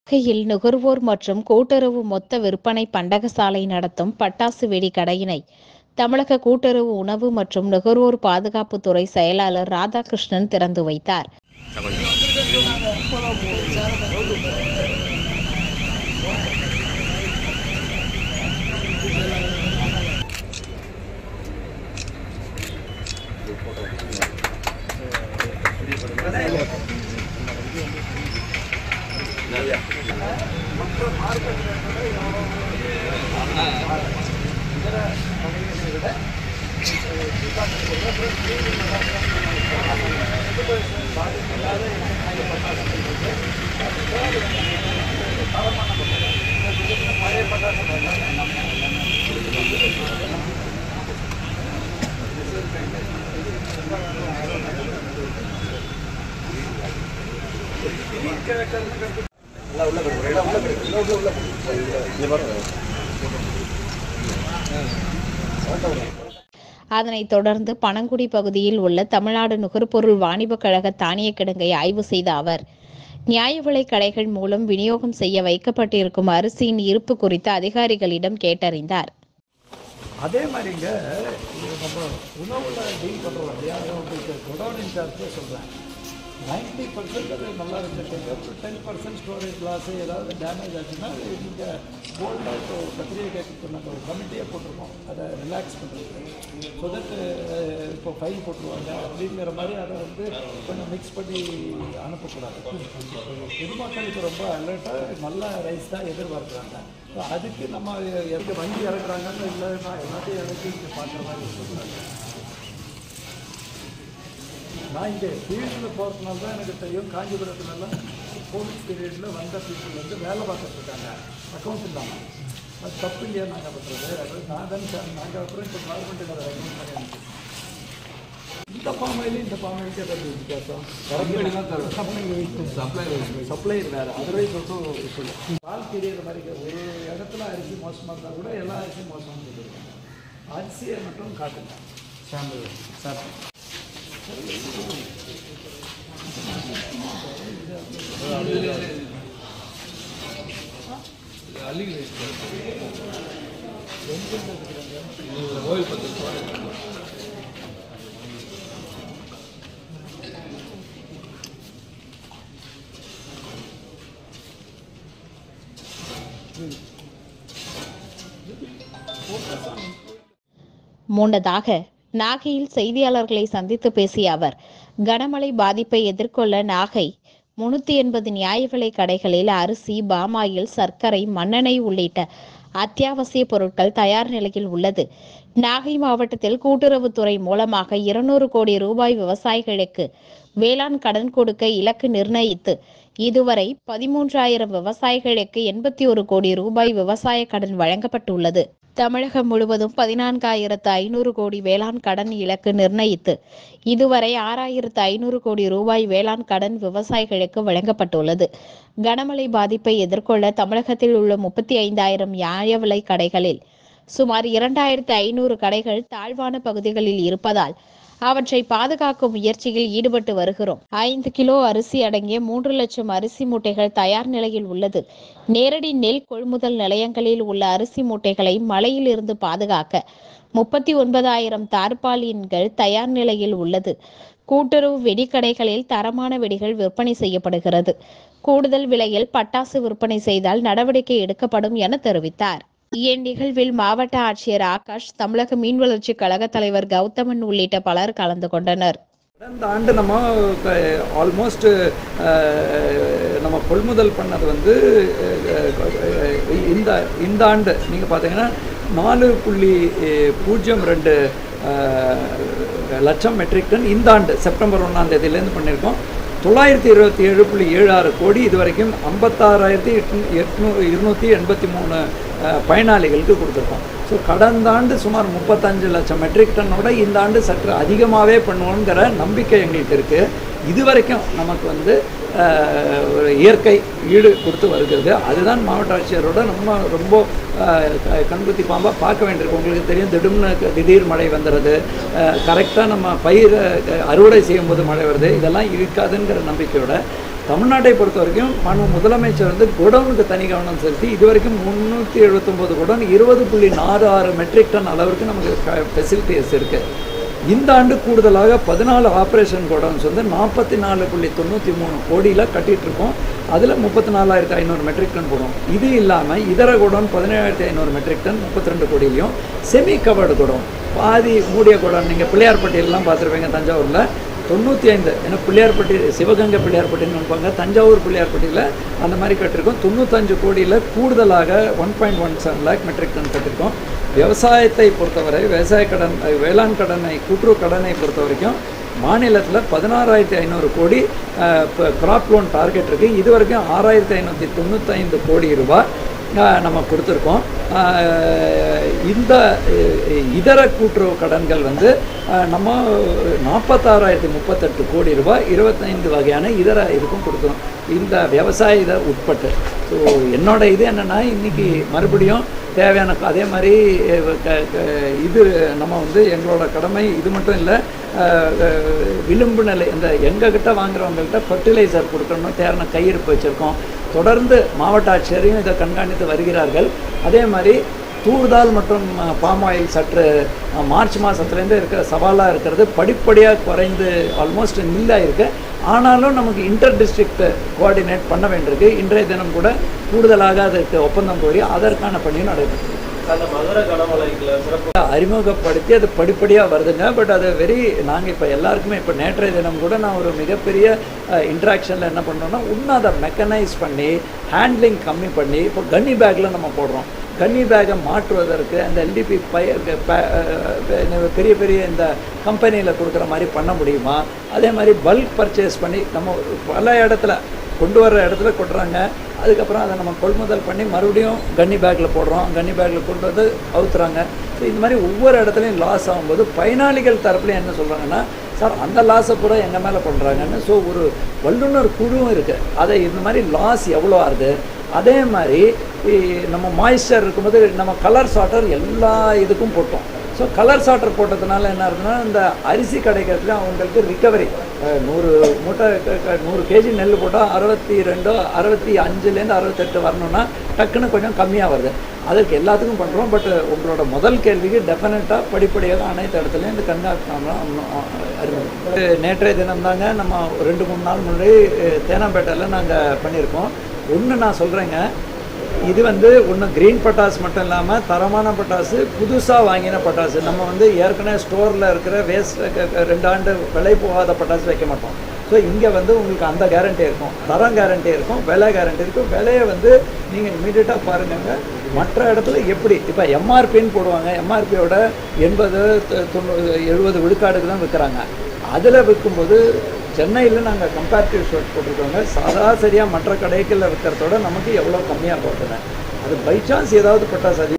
கையில் நுகர்வோர் மற்றும் கூட்டுறவு மொத்த விற்பனை பண்டகசாலை நடத்தும் பட்டாசு வெடி கடையினை தமிழக கூட்டுறவு உணவு மற்றும் நுகர்வோர் பாதுகாப்புத்துறை செயலாளர் ராதாகிருஷ்ணன் திறந்து வைத்தார் அதனைத் தொடர்ந்து பனங்குடி பகுதியில் உள்ள தமிழ்நாடு நுகர்பொருள் வாணிபக் கழக தானிய கிடங்கை ஆய்வு செய்த அவர் நியாய விலைக் கடைகள் மூலம் விநியோகம் செய்ய வைக்கப்பட்டிருக்கும் அரிசியின் இருப்பு குறித்து அதிகாரிகளிடம் கேட்டறிந்தார் அதே மாதிரிங்க இது நம்ம உணவில் டீல் பண்ணுறோம் இல்லையா உங்களுக்கு குடோன் இன்சார்ஜே சொல்கிறேன் நைன்ட்டி பர்சன்ட் அது நல்லா இருந்துட்டு டென் பர்சன்ட் ஸ்டோரேஜ் லாஸ் ஏதாவது டேமேஜ் ஆச்சுன்னா நீங்கள் போல்டாக இப்போ பத்திரிகை கேட்க நாங்கள் ஒரு கமிட்டியாக போட்டிருக்கோம் அதை ரிலாக்ஸ் பண்ணுறது ஸோ தட் இப்போ ஃபைல் போட்டுருவாங்க அப்படிங்கிற மாதிரி அதை வந்து கொஞ்சம் மிக்ஸ் பண்ணி அனுப்பக்கூடாது பொதுமக்களுக்கு ரொம்ப அலர்ட்டாக நல்ல ரைஸ் தான் எதிர்பார்க்குறாங்க ஸோ அதுக்கு நம்ம எங்கே வண்டி இறக்குறாங்கன்னு இல்லை நான் எல்லாத்தையும் இறக்கி இங்கே பார்க்குற மாதிரி சொல்கிறாங்க நான் இங்கே ஃபீல்டில் போகிறதுனால தான் எனக்கு தெரியும் காஞ்சிபுரத்துலலாம் கோவிட் பீரியடில் வந்த பீப்புள் வந்து வேலை பார்த்துட்டு இருக்காங்க அக்கௌண்ட் இல்லாமல் அது தப்பு இல்லையா நாங்கள் பண்ணுறது அது நான் தான் சார் நாங்கள் அப்புறம் இப்போ கவர்மெண்ட்டுக்கு அதை ரெக்கமெண்ட் பண்ணி அனுப்பிச்சு இந்த பாமையிலும் இந்த பாமையிலுக்கு ஏதாவது வித்தியாசம் சப்ளை சப்ளையர் வேறு அதர்வைஸ் ஆல்சோ கால் தெரியுற மாதிரி ஒரு இடத்துல அரிசி மோசமாக இருந்தால் கூட எல்லா அரிசியும் மோசமாக சொல்லியிருக்காங்க அரிசியை மட்டும் காட்டுங்க சாம்பிள் சார் முன்னதாக நாகையில் செய்தியாளர்களை சந்தித்து பேசிய அவர் கனமழை பாதிப்பை எதிர்கொள்ள நாகை முன்னூத்தி எண்பது நியாய விலை கடைகளில் அரிசி பாமாயில் சர்க்கரை மண்ணெண்ணெய் உள்ளிட்ட அத்தியாவசிய பொருட்கள் தயார் நிலையில் உள்ளது நாகை மாவட்டத்தில் கூட்டுறவுத்துறை மூலமாக இருநூறு கோடி ரூபாய் விவசாயிகளுக்கு வேளாண் கடன் கொடுக்க இலக்கு நிர்ணயித்து இதுவரை பதிமூன்றாயிரம் விவசாயிகளுக்கு எண்பத்தி ஒரு கோடி ரூபாய் விவசாய கடன் வழங்கப்பட்டுள்ளது தமிழகம் முழுவதும் பதினான்காயிரத்து ஐநூறு கோடி வேளாண் கடன் இலக்கு நிர்ணயித்து இதுவரை ஆறாயிரத்து ஐநூறு கோடி ரூபாய் வேளாண் கடன் விவசாயிகளுக்கு வழங்கப்பட்டுள்ளது கனமழை பாதிப்பை எதிர்கொள்ள தமிழகத்தில் உள்ள முப்பத்தி ஐந்தாயிரம் நியாய விலை கடைகளில் சுமார் இரண்டாயிரத்து ஐநூறு கடைகள் தாழ்வான பகுதிகளில் இருப்பதால் அவற்றை பாதுகாக்கும் முயற்சியில் ஈடுபட்டு வருகிறோம் ஐந்து கிலோ அரிசி அடங்கிய மூன்று லட்சம் அரிசி மூட்டைகள் தயார் நிலையில் உள்ளது நேரடி நெல் கொள்முதல் நிலையங்களில் உள்ள அரிசி மூட்டைகளை மழையில் இருந்து பாதுகாக்க முப்பத்தி ஒன்பதாயிரம் தார்பாலின்கள் தயார் நிலையில் உள்ளது கூட்டுறவு வெடிக்கடைகளில் தரமான வெடிகள் விற்பனை செய்யப்படுகிறது கூடுதல் விலையில் பட்டாசு விற்பனை செய்தால் நடவடிக்கை எடுக்கப்படும் என தெரிவித்தார் இந்நிகழ்வில் மாவட்ட ஆட்சியர் ஆகாஷ் தமிழக மீன் வளர்ச்சி கழக தலைவர் கௌதமன் உள்ளிட்ட பலர் கலந்து கொண்டனர் கடந்த ஆண்டு நம்ம ஆல்மோஸ்ட் நம்ம கொள்முதல் பண்ணது வந்து அஹ், இந்த இந்த ஆண்டு நீங்கள் பார்த்தீங்கன்னா நாலு புள்ளி அஹ், பூஜ்ஜியம் ரெண்டு அஹ், லட்சம் மெட்ரிக் டன் இந்த ஆண்டு செப்டம்பர் ஒன்றாம் தேதியிலேருந்து பண்ணியிருக்கோம் தொள்ளாயிரத்தி இருபத்தி ஏழு புள்ளி ஏழு ஆறு கோடி இது வரைக்கும் ஐம்பத்தாறாயிரத்தி எட்நூ எட்நூ இருநூற்றி எண்பத்தி மூணு அஹ், பயனாளிகளுக்கு கொடுத்துருக்கோம் ஸோ கடந்த ஆண்டு சுமார் முப்பத்தஞ்சு லட்சம் மெட்ரிக் டன்னோட இந்த ஆண்டு சற்று அதிகமாகவே பண்ணுவோங்கிற நம்பிக்கை எங்களுக்கு இருக்குது இது வரைக்கும் நமக்கு வந்து அஹ், ஒரு இயற்கை ஈடு கொடுத்து வருகிறது அதுதான் மாவட்ட ஆட்சியரோட நம்ம ரொம்ப அஹ், க- கண்குத்தி பாம்பாக பார்க்க வேண்டியிருக்கு உங்களுக்கு தெரியும் திடீர்னு க- திடீர் மழை வந்துடுது கரெக்டாக நம்ம பயிரை அஹ், அறுவடை செய்யும்போது மழை வருது இதெல்லாம் இருக்காதுங்கிற நம்பிக்கையோட தமிழ்நாட்டை பொறுத்த வரைக்கும் மாண்பு முதலமைச்சர் வந்து குடோனுக்கு தனி கவனம் செலுத்தி இது வரைக்கும் முந்நூற்றி எழுபத்தொம்போது குடோன் இருபது புள்ளி நாலு ஆறு மெட்ரிக் டன் அளவுக்கு நமக்கு ஃபெசிலிட்டிஸ் இருக்குது இந்த ஆண்டு கூடுதலாக பதினாலு ஆப்ரேஷன் கோடவுன்ஸ் வந்து நாற்பத்தி நாலு புள்ளி தொண்ணூற்றி மூணு கோடியில் கட்டிட்டு இருக்கோம் அதில் முப்பத்தி நாலாயிரத்தி ஐநூறு மெட்ரிக் டன் போடும் இது இல்லாமல் இதர கோடவுன் பதினேழாயிரத்தி ஐநூறு மெட்ரிக் டன் முப்பத்தி ரெண்டு கோடியிலையும் செமி கவர்டு கோடவுன் பாதி மூடிய கோடவுன் நீங்கள் பிள்ளையார்பட்டியெல்லாம் பார்த்துருப்பீங்க தஞ்சாவூரில் தொண்ணூற்றி ஐந்து ஏன்னா பிள்ளையார்பட்டி சிவகங்கை பிள்ளையார்பட்டின்னு நினைப்பாங்க தஞ்சாவூர் பிள்ளையார்பட்டியில் அந்த மாதிரி கட்டிருக்கோம் தொண்ணூத்தஞ்சு கோடியில் கூடுதலாக one point one seven lakh metric ton கட்டிருக்கோம் விவசாயத்தை பொறுத்தவரை விவசாய கடன் அஹ், வேளாண் கடனை கூட்டுறவு கடனை பொறுத்த வரைக்கும் மாநிலத்தில் பதினாறாயிரத்தி ஐநூறு கோடி கிராப் லோன் டார்கெட் இருக்குது இது வரைக்கும் ஆறாயிரத்தி ஐநூற்றி தொண்ணூத்தைந்து கோடி ரூபாய் அஹ், நம்ம கொடுத்துருக்கோம் அஹ், இந்த அஹ், இதர கூட்டுறவு கடன்கள் வந்து அஹ், நம்ம நாற்பத்தாறாயிரத்தி முப்பத்தெட்டு கோடி ரூபாய் இருபத்தைந்து வகையான இதர இதுக்கும் கொடுக்குறோம் இந்த விவசாய இதை உட்பட்டு ஸோ என்னோட இது என்னென்னா இன்றைக்கி மறுபடியும் தேவையான அதே மாதிரி அஹ், க- க- இது நம்ம வந்து எங்களோட கடமை இது மட்டும் இல்லை விளிம்பு நிலை இந்த எங்ககிட்ட வாங்குறவங்கள்ட்ட ஃபர்டிலைசர் கொடுக்கணும் தேர்ன கையிருப்பு வச்சுருக்கோம் தொடர்ந்து மாவட்ட ஆட்சியரையும் இதை கண்காணித்து வருகிறார்கள் அதே மாதிரி தூர்தால் மற்றும் பாம் ஆயில் சற்று அஹ், மார்ச் மாதத்துலேருந்து இருக்கிற சவாலாக இருக்கிறது படிப்படியாக குறைந்து ஆல்மோஸ்ட் நில்லாக இருக்கு ஆனாலும் நமக்கு இன்டர் டிஸ்ட்ரிக்ட் கோஆர்டினேட் பண்ண வேண்டியிருக்கு இன்றைய தினம் கூட கூடுதலாக அதற்கு ஒப்பந்தம் கோரி அதற்கான பணியும் நடைபெற்று அந்த மதுரை கனமலைக்குள்ள சிறப்பு அறிமுகப்படுத்தி அது படிப்படியாக வருதுங்க பட் அது வெரி நாங்கள் இப்போ எல்லாருக்குமே இப்போ நேற்றைய தினம் கூட நான் ஒரு மிகப்பெரிய இன்ட்ராக்ஷனில் என்ன பண்ணோம்னா இன்னும் அதை மெக்கனைஸ் பண்ணி ஹேண்ட்லிங் கம்மி பண்ணி இப்போ கன்னி பேக்கில் நம்ம போடுறோம் கன்னி பேக்கை மாற்றுவதற்கு அந்த எல்டிபி பை ப- அஹ் பெரிய பெரிய இந்த கம்பெனியில் கொடுக்குற மாதிரி பண்ண முடியுமா அதே மாதிரி பல்க் பர்ச்சேஸ் பண்ணி நம்ம பல இடத்துல கொண்டு வர்ற இடத்துல கொட்டுறாங்க அதுக்கப்புறம் அதை நம்ம கொள்முதல் பண்ணி மறுபடியும் கன்னி பேக்கில் போடுறோம் கன்னி பேக்கில் கொண்டு வந்து அவுத்துறாங்க ஸோ இந்த மாதிரி ஒவ்வொரு இடத்துலையும் லாஸ் ஆகும்போது பயனாளிகள் தரப்புலையும் என்ன சொல்கிறாங்கன்னா சார் அந்த லாஸை பூரா எங்கள் மேலே பண்ணுறாங்கன்னு ஸோ ஒரு வல்லுநர் குழுவும் இருக்குது அதை இந்த மாதிரி லாஸ் எவ்வளோ ஆகுது அதே மாதிரி இ- நம்ம மாய்ஸ்சர் இருக்கும்போது நம்ம கலர் சாட்டர் எல்லா இதுக்கும் போட்டோம் ஸோ கலர் சாட்டர் போட்டதுனால என்ன ஆகுதுன்னா இந்த அரிசி கிடைக்கிறதுல அவங்களுக்கு ரிகவரி நூறு மூட்டை க- க- நூறு கேஜி நெல் போட்டால் அறுபத்தி ரெண்டோ அறுபத்தி அஞ்சுலேருந்து அறுபத்தெட்டு வரணும்னா டக்குன்னு கொஞ்சம் கம்மியாக வருது அதுக்கு எல்லாத்துக்கும் பண்ணுறோம் பட் உங்களோட முதல் கேள்விக்கு டெஃபினட்டாக படிப்படியாக அனைத்து இடத்துலையும் இந்த கண்காணிப்பு அறிமுகம் நேற்றைய தினம் தாங்க நம்ம ஒரு ரெண்டு மூணு நாள் முன்னாடி அஹ், தேனாம்பேட்டையில் நாங்கள் பண்ணியிருக்கோம் ஒன்று நான் சொல்கிறேங்க இது வந்து ஒன்று க்ரீன் பட்டாசு மட்டும் இல்லாமல் தரமான பட்டாசு புதுசாக வாங்கின பட்டாசு நம்ம வந்து ஏற்கனவே ஸ்டோரில் இருக்கிற வேஸ்ட் ரெண்டு ஆண்டு விலை போகாத பட்டாசு வைக்க மாட்டோம் ஸோ இங்கே வந்து உங்களுக்கு அந்த கேரண்டி இருக்கும் தரம் கேரண்டி இருக்கும் விலை கேரண்டி இருக்கும் விலையை வந்து நீங்கள் இமீடியட்டாக பாருங்க மற்ற இடத்துல எப்படி இப்போ எம்ஆர்பின்னு போடுவாங்க எம்ஆர்பியோட எண்பது தொ- தொண்ணூறு எழுபது விழுக்காடுக்கு தான் விற்கிறாங்க அதில் விற்கும்போது சென்னையில் நாங்கள் கம்பேரிட்டிவ் ஷோட் போட்டிருக்கோங்க சராசரியாக மற்ற கடைகளில் விற்கிறதோட நமக்கு எவ்வளோ கம்மியாக போட்டுறேன் அது பை சான்ஸ் ஏதாவது பட்டாசு அதிகம்